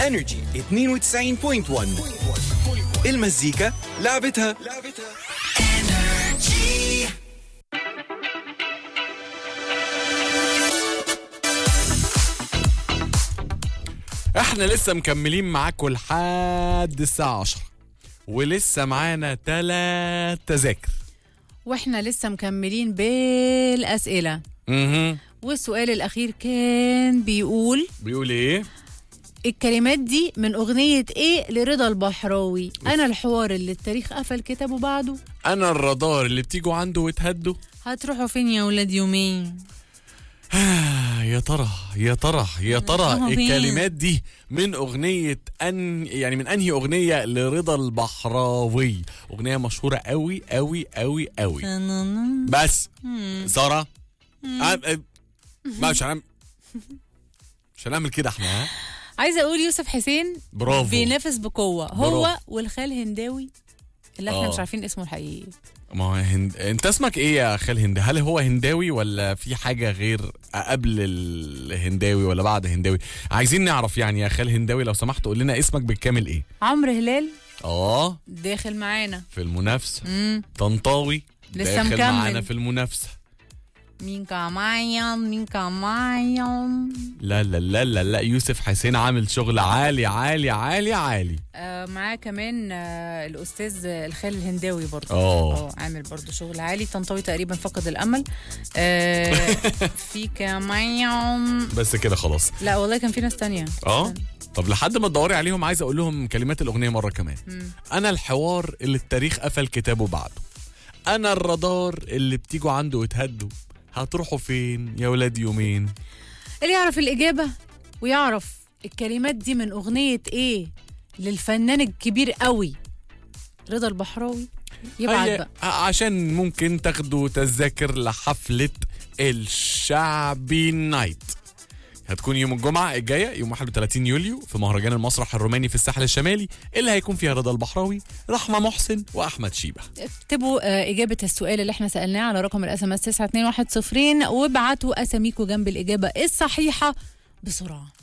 انرجي 92.1 المزيكا لعبتها احنا لسه مكملين معاكم لحد الساعة 10 ولسه معانا تلات تذاكر واحنا لسه مكملين بالاسئله اها والسؤال الاخير كان بيقول بيقول ايه؟ الكلمات دي من اغنيه ايه لرضا البحراوي انا الحوار اللي التاريخ قفل كتابه بعده انا الرادار اللي بتيجوا عنده وتهدوا هتروحوا فين يا ولاد يومين آه، يا ترى يا ترى يا ترى أهو فين؟ الكلمات دي من اغنية ان يعني من انهي اغنية لرضا البحراوي اغنية مشهورة قوي قوي قوي قوي بس سارة آه، آه، ما مش هنعمل مش هنعمل كده احنا ها عايزه اقول يوسف حسين برافو. بينافس بقوه هو برافو. والخال هنداوي اللي احنا آه. مش عارفين اسمه الحقيقي ما هو هند... انت اسمك ايه يا خال هند هل هو هنداوي ولا في حاجة غير قبل الهنداوي ولا بعد هنداوي عايزين نعرف يعني يا خال هنداوي لو سمحت قول لنا اسمك بالكامل ايه عمرو هلال اه داخل معانا في المنافسة امم طنطاوي لسه داخل مكمل. معانا في المنافسة مين كمان مين كمان لا لا لا لا لا يوسف حسين عامل شغل عالي عالي عالي عالي آه معاه كمان آه الاستاذ الخال الهنداوي برضه اه اه عامل برضه شغل عالي طنطاوي تقريبا فقد الامل آه في كمان بس كده خلاص لا والله كان في ناس تانية اه طب لحد ما تدوري عليهم عايز اقول لهم كلمات الاغنيه مره كمان مم. انا الحوار اللي التاريخ قفل كتابه بعده انا الرادار اللي بتيجوا عنده وتهدوا هتروحوا فين يا ولاد يومين اللي يعرف الإجابة ويعرف الكلمات دي من أغنية إيه للفنان الكبير قوي رضا البحراوي يبعت هي- بقى عشان ممكن تاخدوا تذاكر لحفله الشعبي نايت هتكون يوم الجمعة الجاية يوم 31 يوليو في مهرجان المسرح الروماني في الساحل الشمالي اللي هيكون فيها رضا البحراوي رحمة محسن وأحمد شيبة اكتبوا آه، إجابة السؤال اللي احنا سألناه على رقم الاس ام اس 921 وابعتوا أساميكوا جنب الإجابة الصحيحة بسرعة